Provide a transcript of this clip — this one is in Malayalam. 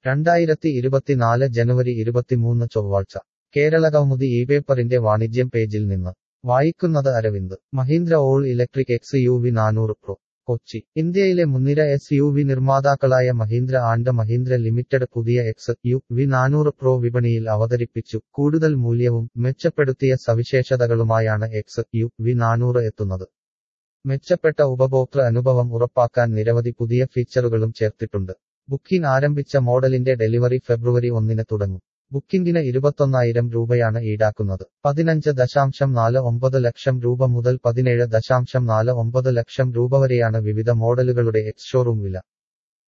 രണ്ടായിരത്തി ഇരുപത്തിനാല് ജനുവരി ഇരുപത്തിമൂന്ന് ചൊവ്വാഴ്ച കേരളകൗമുദി ഈ പേപ്പറിന്റെ വാണിജ്യം പേജിൽ നിന്ന് വായിക്കുന്നത് Aravind Mahindra all electric X U V നാനൂറ് പ്രോ കൊച്ചി ഇന്ത്യയിലെ മുൻനിര എസ് യു വി നിർമ്മാതാക്കളായ മഹീന്ദ്ര ആൻഡ് മഹീന്ദ്ര ലിമിറ്റഡ് പുതിയ എക്സ് യു വി നാനൂറ് പ്രോ വിപണിയിൽ അവതരിപ്പിച്ചു കൂടുതൽ മൂല്യവും മെച്ചപ്പെടുത്തിയ സവിശേഷതകളുമായാണ് എക്സ് യു വി നാനൂറ് എത്തുന്നത് മെച്ചപ്പെട്ട ഉപഭോക്തൃ അനുഭവം ഉറപ്പാക്കാൻ നിരവധി പുതിയ ഫീച്ചറുകളും ചേർത്തിട്ടുണ്ട് ബുക്കിംഗ് ആരംഭിച്ച മോഡലിന്റെ ഡെലിവറി ഫെബ്രുവരി ഒന്നിന് തുടങ്ങും ബുക്കിംഗിന് ഇരുപത്തൊന്നായിരം രൂപയാണ് ഈടാക്കുന്നത് പതിനഞ്ച് ദശാംശം നാല് ഒമ്പത് ലക്ഷം രൂപ മുതൽ പതിനേഴ് ദശാംശം നാല് ഒമ്പത് ലക്ഷം രൂപ വരെയാണ് വിവിധ മോഡലുകളുടെ എക്സ് ഷോറൂം വില